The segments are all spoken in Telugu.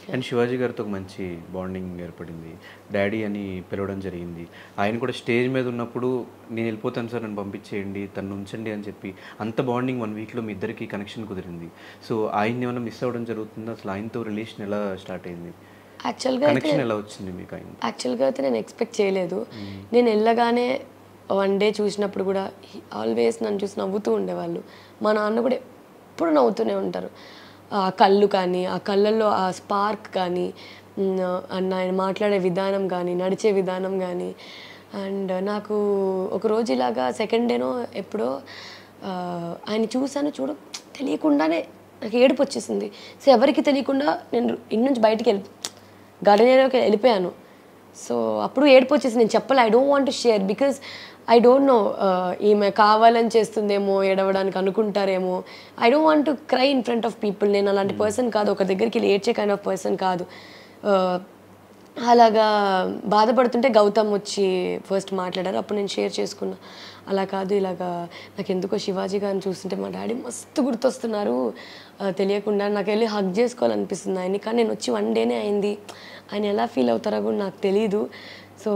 అండ్ శివాజీ గారితో ఒక మంచి బాండింగ్ ఏర్పడింది డాడీ అని పిలవడం జరిగింది ఆయన కూడా స్టేజ్ మీద ఉన్నప్పుడు నేను వెళ్ళిపోతాను సార్ నన్ను పంపించేయండి తను ఉంచండి అని చెప్పి అంత బాండింగ్ వన్ వీక్లో మీ ఇద్దరికి కనెక్షన్ కుదిరింది సో ఆయన్ని ఏమైనా మిస్ అవ్వడం జరుగుతుందా అసలు ఆయనతో రిలేషన్ ఎలా స్టార్ట్ అయింది యాక్చువల్గా అయితే కనెక్షన్ ఎలా వచ్చింది మీకు ఆయన యాక్చువల్గా అయితే నేను ఎక్స్పెక్ట్ చేయలేదు నేను వెళ్ళగానే వన్ డే చూసినప్పుడు కూడా ఆల్వేస్ నన్ను చూసి నవ్వుతూ ఉండేవాళ్ళు మా నాన్న కూడా ఎప్పుడు నవ్వుతూనే ఉంటారు ఆ కళ్ళు కానీ ఆ కళ్ళల్లో ఆ స్పార్క్ కానీ మ్, అండ్ ఆయన మాట్లాడే విధానం కానీ నడిచే విధానం కానీ అండ్ నాకు ఒక రోజు ఇలాగా సెకండ్ డేనో ఎప్పుడో ఆ, ఆయన చూశాను చూడు తెలియకుండానే నాకు ఏడుపు వచ్చేసింది సో ఎవరికి తెలియకుండా నేను ఇంటి నుంచి బయటికి వెళ్ళి గార్డెన్ ఏరియాకి వెళ్ళిపోయాను సో అప్పుడు ఏడుపు వచ్చేసి నేను చెప్పాలి I don't want to share because I don't know ఈమె కావాలని చేస్తుందేమో ఏడవడానికి అనుకుంటారేమో I don't want to cry in front of people నేను అలాంటి పర్సన్ కాదు ఒక దగ్గరికి వెళ్ళి ఏడ్చే కైండ్ ఆఫ్ పర్సన్ కాదు Uh, అలాగా బాధపడుతుంటే గౌతమ్ వచ్చి ఫస్ట్ మాట్లాడారు అప్పుడు నేను షేర్ చేసుకున్నా అలా కాదు ఇలాగా నాకు ఎందుకో శివాజీ గారిని చూస్తుంటే మా డాడీ మస్తు గుర్తొస్తున్నారు ఆ, తెలియకుండా నాకు వెళ్ళి హగ్ చేసుకోవాలనిపిస్తుంది ఆయన్ని కానీ నేను వచ్చి వన్ డేనే అయింది ఆయన ఎలా ఫీల్ అవుతారో కూడా నాకు తెలీదు సో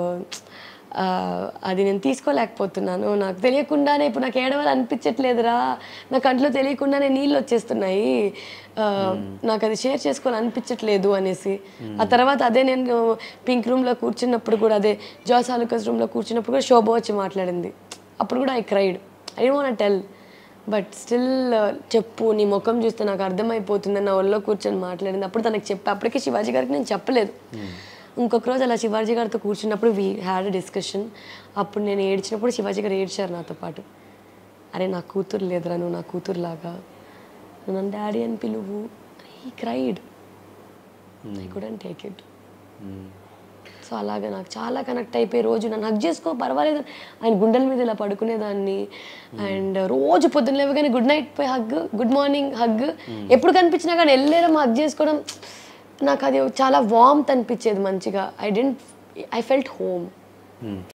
ఆ, అది నేను తీసుకోలేకపోతున్నాను నాకు తెలియకుండానే ఇప్పుడు నాకు ఏడవాలి అనిపించట్లేదురా నా కంట్లో తెలియకుండానే నీళ్ళు వచ్చేస్తున్నాయి ఆ, నాకు అది షేర్ చేసుకోవాలి అనిపించట్లేదు అనేసి ఆ తర్వాత అదే నేను పింక్ రూమ్లో కూర్చున్నప్పుడు కూడా అదే జాస్ ఆలుకస్ రూమ్లో కూర్చున్నప్పుడు కూడా శోభ వచ్చి మాట్లాడింది అప్పుడు కూడా I cried I want tell but still చెప్పు నీ ముఖం చూస్తే నాకు అర్థమైపోతుంది నా ఒళ్ళో కూర్చొని మాట్లాడింది అప్పుడు తనకి చెప్పి అప్పటికే శివాజీ గారికి నేను చెప్పలేదు ఇంకొక రోజు అలా శివాజీ గారితో కూర్చున్నప్పుడు వీ హ్యాడ్ అ డిస్కషన్ అప్పుడు నేను ఏడ్చినప్పుడు శివాజీ గారు ఏడ్చారు నాతో పాటు అరే నా కూతురు లేదురా నువ్వు నా కూతురు లాగా నన్ను డాడీ అని పిలువు ఈ cried I couldn't take it so అలాగా నాకు చాలా కనెక్ట్ అయిపోయి రోజు నన్ను హగ్ చేసుకో పర్వాలేదు ఆయన గుండెల మీద ఇలా పడుకునేదాన్ని అండ్ రోజు పొద్దున్న లేవగానే గుడ్ నైట్ పోయి హగ్ గుడ్ మార్నింగ్ హగ్ ఎప్పుడు కనిపించినా కానీ వెళ్ళేరం హగ్ చేసుకోవడం నాకు అది చాలా వామ్త్ అనిపించేది మంచిగా I didn't I felt home